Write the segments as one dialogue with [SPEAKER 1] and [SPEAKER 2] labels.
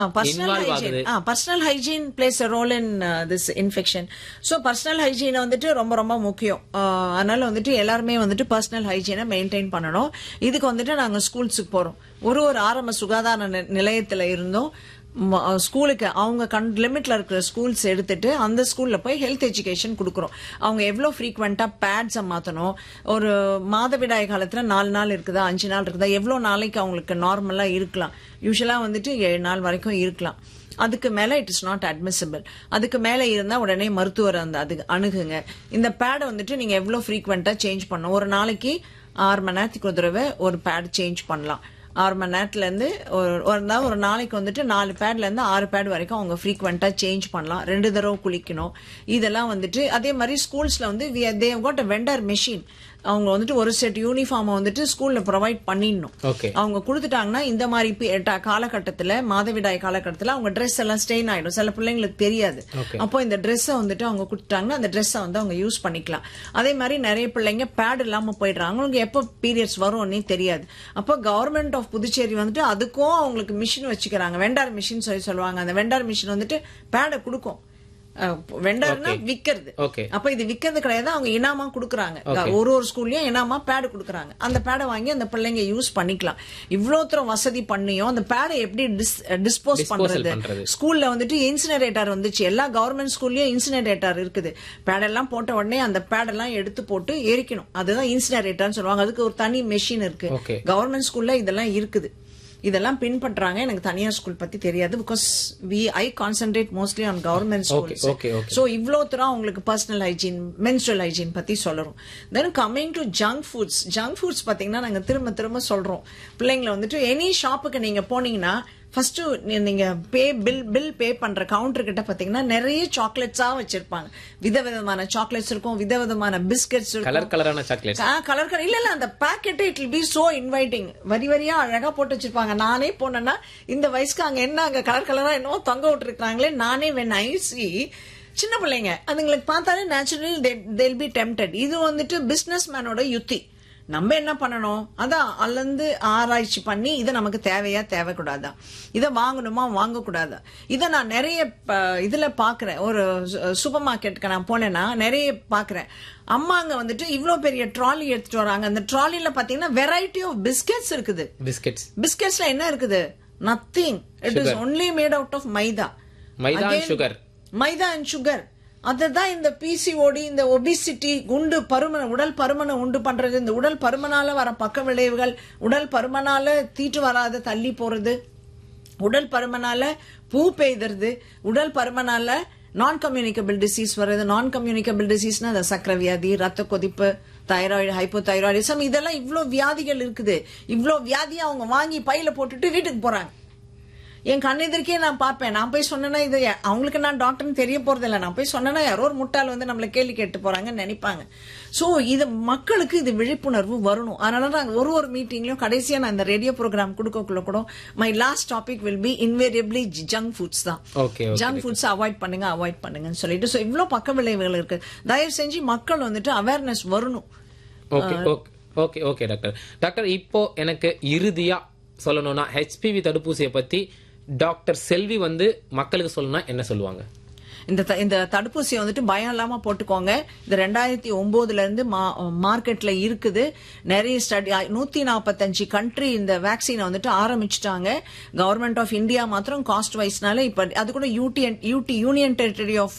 [SPEAKER 1] Personal
[SPEAKER 2] involve
[SPEAKER 1] hygiene
[SPEAKER 2] ஆகுது
[SPEAKER 1] personal hygiene plays a role in this infection so personal ஹைஜீனை வந்துட்டு ரொம்ப ரொம்ப முக்கியம் Uh, அதனால வந்துட்டு எல்லாருமே வந்துட்டு பர்சனல் ஹைஜீனை மெயின்டைன் பண்ணணும் இதுக்கு வந்துட்டு நாங்கள் ஸ்கூல்ஸுக்கு போகிறோம் ஒரு ஒரு ஆரம்ப சுகாதார நி- நிலையத்துல இருந்தும் ம- ஸ்கூலுக்கு அவங்க கண் லிமிட்ல இருக்கிற ஸ்கூல்ஸ் எடுத்துட்டு அந்த ஸ்கூல்ல போய் ஹெல்த் எஜுகேஷன் கொடுக்குறோம் அவங்க எவ்வளோ ஃப்ரீக்வெண்டா பேட்ஸை மாற்றணும் ஒரு மாதவிடாய் காலத்துல நாலு நாள் இருக்குதா அஞ்சு நாள் இருக்குதா எவ்வளோ நாளைக்கு அவங்களுக்கு நார்மலா இருக்கலாம் யூஸ்வலா வந்துட்டு ஏழு நாள் வரைக்கும் இருக்கலாம் அதுக்கு மேல இட் இஸ் நாட் அட்மிசிபிள் அதுக்கு மேல இருந்தா உடனே மருத்துவர் அந்த அதுக்கு அணுகுங்க இந்த பேடை வந்துட்டு நீங்க எவ்வளவு ஃப்ரீக்வெண்டா சேஞ்ச் பண்ணணும் ஒரு நாளைக்கு ஆறு மணி நேரத்துக்கு ஒரு தடவை ஒரு பேட் சேஞ்ச் பண்ணலாம் ஆறு மணி நேரத்துல இருந்து ஒரு ஒரு நாள் ஒரு நாளைக்கு வந்துட்டு நாலு பேட்ல இருந்து ஆறு பேட் வரைக்கும் அவங்க ஃப்ரீக்வெண்டா சேஞ்ச் பண்ணலாம் ரெண்டு தடவை குளிக்கணும் இதெல்லாம் வந்துட்டு அதே மாதிரி ஸ்கூல்ஸ்ல வந்து தேவ் காட் வெண்டர் மெஷின் அவங்க வந்துட்டு ஒரு செட் யூனிஃபார்மை வந்துட்டு ஸ்கூல்ல ப்ரொவைட் பண்ணிடணும்
[SPEAKER 2] ஓகே
[SPEAKER 1] அவங்க கொடுத்துட்டாங்கன்னா இந்த மாதிரி பி- ட- காலகட்டத்துல மாதவிடாய் காலகட்டத்துல அவங்க Dress எல்லாம் ஸ்டெயின் ஆயிடும் சில பிள்ளைங்களுக்கு தெரியாது
[SPEAKER 2] Okay.
[SPEAKER 1] அப்போ இந்த ட்ரெஸ்ஸை வந்துட்டு அவங்க கொடுத்துட்டாங்கன்னா அந்த ட்ரெஸ்ஸை வந்து அவங்க யூஸ் பண்ணிக்கலாம் அதே மாதிரி நிறைய பிள்ளைங்க பேட் இல்லாம போயிடுறாங்க அவங்களுக்கு எப்போ பீரியட்ஸ் வரும்னே தெரியாது அப்போ கவர்மெண்ட் ஆஃப் புதுச்சேரி வந்துட்டு அதுக்கும் அவங்களுக்கு மிஷின் வச்சுக்கிறாங்க வெண்டார் மிஷின் சொல்லி சொல்லுவாங்க அந்த வெண்டார் மிஷின் வந்துட்டு பேடை கொடுக்கும் வெண்டார்னா விக்கிறது
[SPEAKER 2] ஓகே
[SPEAKER 1] அப்ப இது விக்கிறது கிடையாது அவங்க இனாமா குடுக்குறாங்க ஒரு ஒரு ஸ்கூல்லயும் இனாமா பேடு குடுக்குறாங்க அந்த பேடை வாங்கி அந்த பிள்ளைங்க யூஸ் பண்ணிக்கலாம் இவ்வளோ தூரம் வசதி பண்ணியும் அந்த பேடை எப்படி டிஸ்போஸ் பண்றது
[SPEAKER 2] பண்றது.
[SPEAKER 1] ஸ்கூல்ல வந்துட்டு இன்சினரேட்டர் வந்துச்சு எல்லா கவர்மெண்ட் ஸ்கூல்லயும் இன்சினரேட்டர் இருக்குது பேடெல்லாம் போட்ட உடனே அந்த பேடெல்லாம் எடுத்து போட்டு எரிக்கணும் அதுதான் இன்சினரேட்டர்னு சொல்லுவாங்க அதுக்கு ஒரு தனி மெஷின் இருக்கு
[SPEAKER 2] Okay.
[SPEAKER 1] கவர்மெண்ட் ஸ்கூல்ல இதெல்லாம் இருக்குது இதெல்லாம் பின்பற்றாங்க எனக்கு தனியார் ஸ்கூல் பத்தி தெரியாது because we I concentrate mostly on government
[SPEAKER 2] Okay,
[SPEAKER 1] schools
[SPEAKER 2] okay, okay.
[SPEAKER 1] So இவ்வளோ தூரம் உங்களுக்கு பர்சனல் ஹைஜீன் மென்ஸ்ட்ரல் ஹைஜீன் பத்தி சொல்றோம் then coming to junk foods junk foods பாத்தீங்கன்னா நாங்க திரும்ப திரும்ப சொல்றோம் பிள்ளைங்களை வந்துட்டு எனி ஷாப்புக்கு நீங்க போனீங்கன்னா ஃபர்ஸ்ட் நீங்க பே பில் பில் பே பண்ற கவுண்டர் கிட்ட பாத்தீங்கன்னா நிறைய சாக்லேட்ஸா வச்சிருப்பாங்க விதவிதமான சாக்லேட்ஸ் இருக்கும் விதவிதமான பிஸ்கட்ஸ் இருக்கும்
[SPEAKER 2] கலர் கலரான சாக்லேட்
[SPEAKER 1] கலர் கலர் இல்ல இல்ல அந்த packet it will be so inviting வரி வரியா அழகா போட்டு வச்சிருப்பாங்க நானே போனேன்னா இந்த வயசுக்கு அங்க என்ன அங்க கலர் கலரா என்னவோ தொங்க விட்டுருக்காங்களே நானே வென் ஐ see சின்ன பிள்ளைங்க அதுங்களுக்கு பார்த்தாலே நேச்சுரலி தேல் பி டெம்டட் இது வந்துட்டு பிசினஸ் மேனோட யுத்தி நம்ம என்ன பண்ணணும் அதான் அல்லந்து ஆராய்ச்சி பண்ணி இது நமக்கு தேவையா தேவைக்கூடாதா இதை வாங்கணுமா வாங்கக்கூடாதா இதை நான் நிறைய ப- இதுல பாக்குறேன் ஒரு சூப்பர் மார்க்கெட்டுக்கு நான் போனேன்னா நிறைய பாக்குறேன் அம்மாங்க வந்துட்டு இவ்ளோ பெரிய ட்ராலி எடுத்துட்டு வராங்க அந்த ட்ராலில பாத்தீங்கன்னா வெரைட்டி ஆஃப் பிஸ்கெட்ஸ் இருக்குது
[SPEAKER 2] பிஸ்கெட்ஸ்
[SPEAKER 1] பிஸ்கெட்ஸ்ல என்ன இருக்குது nothing it is only made out of maida
[SPEAKER 2] maida
[SPEAKER 1] Again,
[SPEAKER 2] sugar
[SPEAKER 1] maida and sugar அதுதான் இந்த பிசிஓடி இந்த ஒபிசிட்டி குண்டு பருமன் உடல் பருமனை உண்டு பண்றது இந்த உடல் பருமனால வர பக்க விளைவுகள் உடல் பருமனால தீட்டு வராத தள்ளி போறது உடல் பருமனால பூ பெய்தறது உடல் பருமனால நான் கம்யூனிகபிள் டிசீஸ் வருது நான் கம்யூனிகபிள் டிசீஸ்னா அந்த சக்கரை வியாதி ரத்த கொதிப்பு தைராய்டு ஹைப்போ தைராய்டிசம் இதெல்லாம் இவ்ளோ வியாதிகள் இருக்குது இவ்ளோ வியாதியை அவங்க வாங்கி பையில போட்டுட்டு வீட்டுக்கு போறாங்க என் கண்ணெதிர்க்கே நான் பார்ப்பேன் நான் போய் சொன்னேன்னா இது அவங்களுக்கு நான் டாக்டர்னு தெரிய போறது இல்ல நான் போய் சொன்னேன்னா யாரோ ஒரு முட்டாள் வந்து நம்மள கேள்வி கேட்டு போறாங்கன்னு நினைப்பாங்க சோ இது மக்களுக்கு இது விழிப்புணர்வு வரணும் அதனால நாங்க ஒரு ஒரு மீட்டிங்லயும் கடைசியா நான் இந்த ரேடியோ ப்ரோக்ராம் கொடுக்கக்குள்ள கூட my last topic will be invariably junk foods தான்
[SPEAKER 2] ஓகே
[SPEAKER 1] ஜங்க் ஃபுட்ஸ் அவாய்ட் பண்ணுங்க அவாய்ட் பண்ணுங்கன்னு சொல்லிட்டு சோ இவ்ளோ பக்க விளைவுகள் இருக்கு தயவு செஞ்சு மக்கள் வந்துட்டு அவேர்னஸ் வரணும்
[SPEAKER 2] okay okay okay okay doctor doctor இப்போ எனக்கு இறுதியா சொல்லணும்னா ஹெச்பிவி தடுப்பூசியை பத்தி டாக்டர் செல்வி வந்து மக்களுக்கு சொல்லணும்னா என்ன சொல்லுவாங்க
[SPEAKER 1] இந்த த- இந்த தடுப்பூசியை வந்துட்டு பயம் இல்லாம போட்டுக்கோங்க இது ரெண்டாயிரத்தி ஒன்பதுல இருந்து மார்க்கெட்ல இருக்குது நிறைய ஸ்டடி நூத்தி நாற்பத்தஞ்சு கண்ட்ரி இந்த வேக்சினை வந்துட்டு ஆரம்பிச்சுட்டாங்க கவர்மெண்ட் ஆஃப் இந்தியா மாத்திரம் காஸ்ட் வைஸ்னால இப்ப அது கூட UT UT union territory of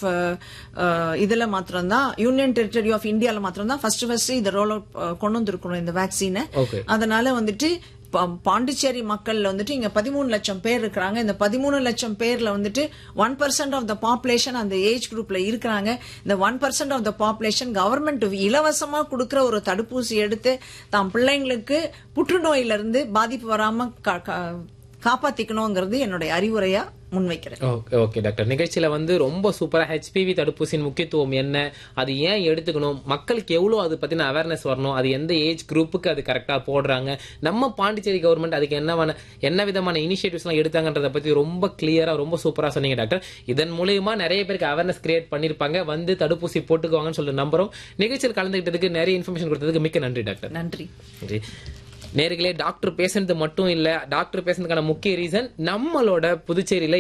[SPEAKER 1] இதுல மாத்திரம் தான் யூனியன் டெரிட்டரி ஆஃப் இந்தியால மாத்திரம் தான் ஃபர்ஸ்ட் ஃபர்ஸ்ட் இந்த ரோல் அவுட் கொண்டு வந்திருக்கணும் இந்த வேக்சினை
[SPEAKER 2] ஓகே
[SPEAKER 1] அதனால வந்துட்டு பா- பாண்டிச்சேரி மக்கள் வந்துட்டு இங்க பதிமூணு லட்சம் பேர் இருக்கிறாங்க இந்த பதிமூணு லட்சம் பேர்ல வந்துட்டு one percent of the population அந்த ஏஜ் குரூப்ல இருக்கிறாங்க இந்த one percent of the population government இலவசமா கொடுக்கிற ஒரு தடுப்பூசி எடுத்து தாம் பிள்ளைங்களுக்கு புற்றுநோயில இருந்து பாதிப்பு வராம கா- கா- காப்பாத்திக்கணுங்கிறது என்னுடைய அறிவுரையா முன்வைக்கிறேன்
[SPEAKER 2] ஓகே ஓகே டாக்டர் நிகழ்ச்சியில வந்து ரொம்ப சூப்பரா ஹெச்பிவி தடுப்பூசியின் முக்கியத்துவம் என்ன அது ஏன் எடுத்துக்கணும் மக்களுக்கு எவ்வளவு அது பத்தின அவேர்னஸ் வரணும் அது எந்த ஏஜ் குரூப்புக்கு அது கரெக்டா போடுறாங்க நம்ம பாண்டிச்சேரி கவர்மெண்ட் அதுக்கு என்னவான என்ன விதமான இனிஷியேட்டிவ்ஸ் எல்லாம் எடுத்தாங்கன்றத பத்தி ரொம்ப கிளியரா ரொம்ப சூப்பரா சொன்னீங்க டாக்டர் இதன் மூலியமா நிறைய பேருக்கு அவேர்னஸ் கிரியேட் பண்ணிருப்பாங்க வந்து தடுப்பூசி போட்டுக்குவாங்கன்னு சொல்லிட்டு நம்புறோம் நிகழ்ச்சியில் கலந்துகிட்டதுக்கு நிறைய இன்ஃபர்மேஷன் கொடுத்ததுக்கு மிக்க நன்றி டாக்டர்
[SPEAKER 1] நன்றி
[SPEAKER 2] நன்றி நேர்களே டாக்டர் பேசுறது மட்டும் இல்ல டாக்டர் பேசுறதுக்கான முக்கிய ரீசன் நம்மளோட புதுச்சேரியில